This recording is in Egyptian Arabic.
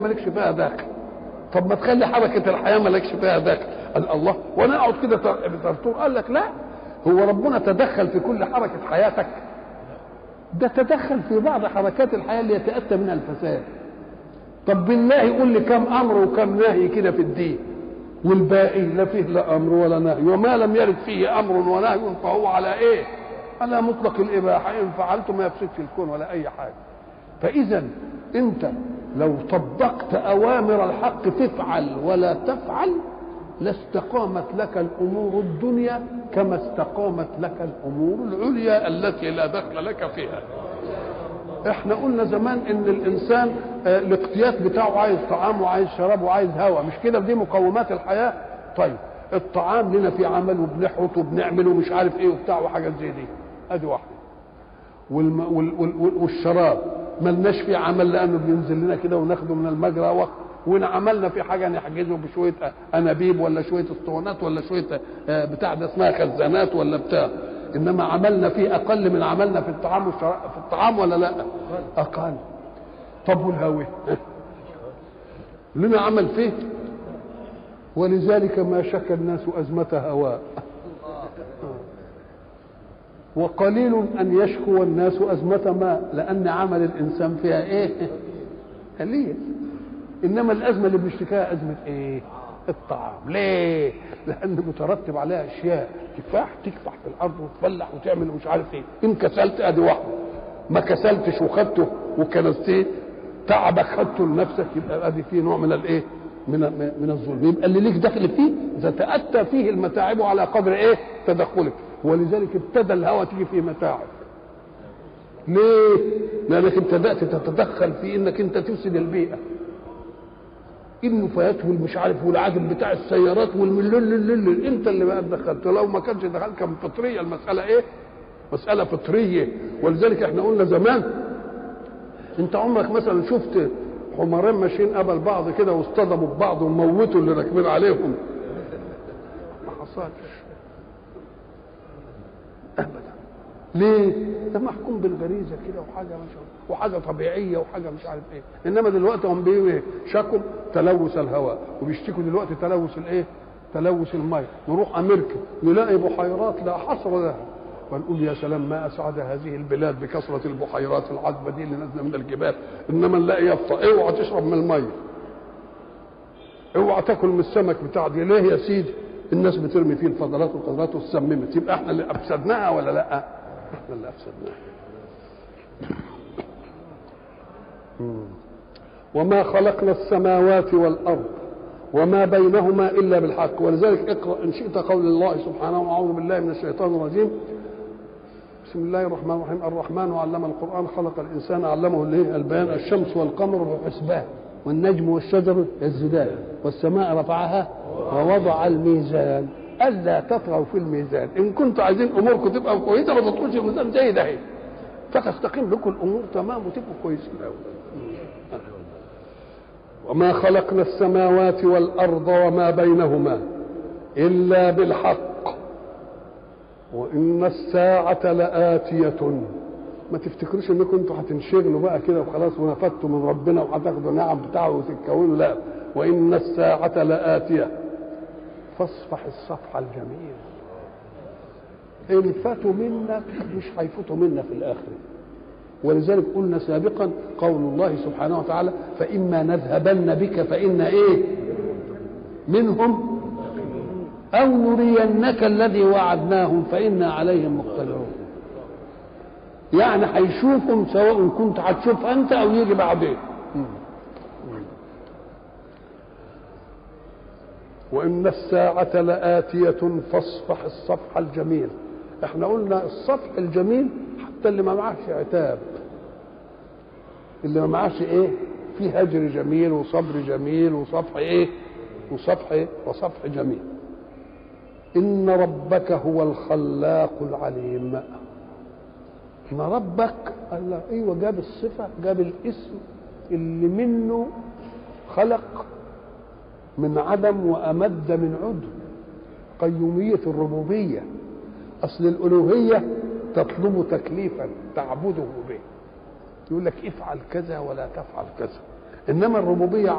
مالكش فيها داخل طب ما تخلي حركه الحياه مالكش فيها داخل قال الله وانا اقعد كده بترتور قال لك لا هو ربنا تدخل في كل حركه حياتك ده تدخل في بعض حركات الحياه اللي يتاتى منها الفساد طب بالله يقول لي كم امر وكم نهي كده في الدين والباقي لا فيه لا امر ولا نهي وما لم يرد فيه امر ونهي فهو على ايه على مطلق الاباحه ان فعلت ما يفسدش الكون ولا اي حاجه فاذا انت لو طبقت اوامر الحق تفعل ولا تفعل لاستقامت لك الامور الدنيا كما استقامت لك الامور العليا التي لا دخل لك فيها احنا قلنا زمان ان الانسان آه، الاقتيات بتاعه عايز طعام وعايز شراب وعايز هواء مش كده دي مقومات الحياه طيب الطعام لنا في عمل وبنحرط وبنعمل ومش عارف ايه وبتاع وحاجات زي دي ادي واحده والم... وال... وال... والشراب ملناش فيه عمل لانه بينزل لنا كده وناخده من المجرى وقت وان عملنا في حاجه نحجزه بشويه انابيب ولا شويه اسطوانات ولا شويه آه، بتاع ده اسمها خزانات ولا بتاع انما عملنا فيه اقل من عملنا في الطعام والشراب في الطعام ولا لا اقل طب والهوى لنا عمل فيه ولذلك ما شكى الناس أزمة هواء وقليل أن يشكو الناس أزمة ماء لأن عمل الإنسان فيها إيه قليل إنما الأزمة اللي بنشتكيها أزمة إيه الطعام ليه لأن مترتب عليها أشياء كفاح تكفح في الأرض وتفلح وتعمل مش عارف إيه إن كسلت أدي واحدة ما كسلتش وخدته وكنستيه تعبك خدته لنفسك يبقى ادي فيه نوع من الايه؟ من من الظلم يبقى اللي ليك دخل فيه اذا تاتى فيه المتاعب على قدر ايه؟ تدخلك ولذلك ابتدى الهوى تيجي فيه متاعب ليه؟ لانك ابتدات تتدخل في انك انت تفسد البيئه النفايات والمش عارف والعجل بتاع السيارات والملل انت اللي بقى دخلت لو ما كانش دخلت كان فطريه المساله ايه؟ مساله فطريه ولذلك احنا قلنا زمان انت عمرك مثلا شفت حمارين ماشيين قبل بعض كده واصطدموا ببعض وموتوا اللي راكبين عليهم ما حصلش ابدا ليه؟ ده محكوم بالغريزه كده وحاجه ما شاء الله وحاجه طبيعيه وحاجه مش عارف ايه انما دلوقتي هم بيقولوا ايه؟ شكوا تلوث الهواء وبيشتكوا دلوقتي تلوث الايه؟ تلوث الماء نروح امريكا نلاقي بحيرات لا حصر لها ونقول يا سلام ما اسعد هذه البلاد بكثره البحيرات العذبه دي اللي نازله من الجبال انما نلاقي يافطه اوعى تشرب من الميه اوعى تاكل من السمك بتاع دي ليه يا سيدي الناس بترمي فيه الفضلات والقذرات وتسممت يبقى احنا اللي افسدناها ولا لا احنا اللي افسدناها وما خلقنا السماوات والارض وما بينهما الا بالحق ولذلك اقرا ان شئت قول الله سبحانه واعوذ بالله من الشيطان الرجيم بسم الله الرحمن الرحيم الرحمن علم القرآن خلق الإنسان علمه الايه البيان الشمس والقمر بحسبان والنجم والشجر يسجدان والسماء رفعها ووضع الميزان ألا تطغوا في الميزان إن كنتم عايزين أموركم تبقى كويسة ما تطغوش الميزان زي ده فتستقيم لكم الأمور تمام وتبقوا كويسين أوي وما خلقنا السماوات والأرض وما بينهما إلا بالحق وإن الساعة لآتية ما تفتكروش انكم انتوا هتنشغلوا بقى كده وخلاص ونفدتوا من ربنا وهتاخدوا نعم بتاعه وتتكونوا لا وإن الساعة لآتية فاصفح الصفح الجميل إن فاتوا منك مش هيفوتوا منا في الآخرة ولذلك قلنا سابقا قول الله سبحانه وتعالى فإما نذهبن بك فإن إيه منهم أو نرينك الذي وعدناهم فإنا عليهم مقتدرون يعني هيشوفهم سواء كنت هتشوف أنت أو يجي بعدين وإن الساعة لآتية فاصفح الصفح الجميل احنا قلنا الصفح الجميل حتى اللي ما معهش عتاب اللي ما معهش ايه في هجر جميل وصبر جميل وصفح ايه وصفح إيه؟ وصفح جميل إن ربك هو الخلاق العليم إن ربك قال له أيوة جاب الصفة جاب الاسم اللي منه خلق من عدم وأمد من عدم قيومية الربوبية أصل الألوهية تطلب تكليفا تعبده به يقول لك افعل كذا ولا تفعل كذا انما الربوبيه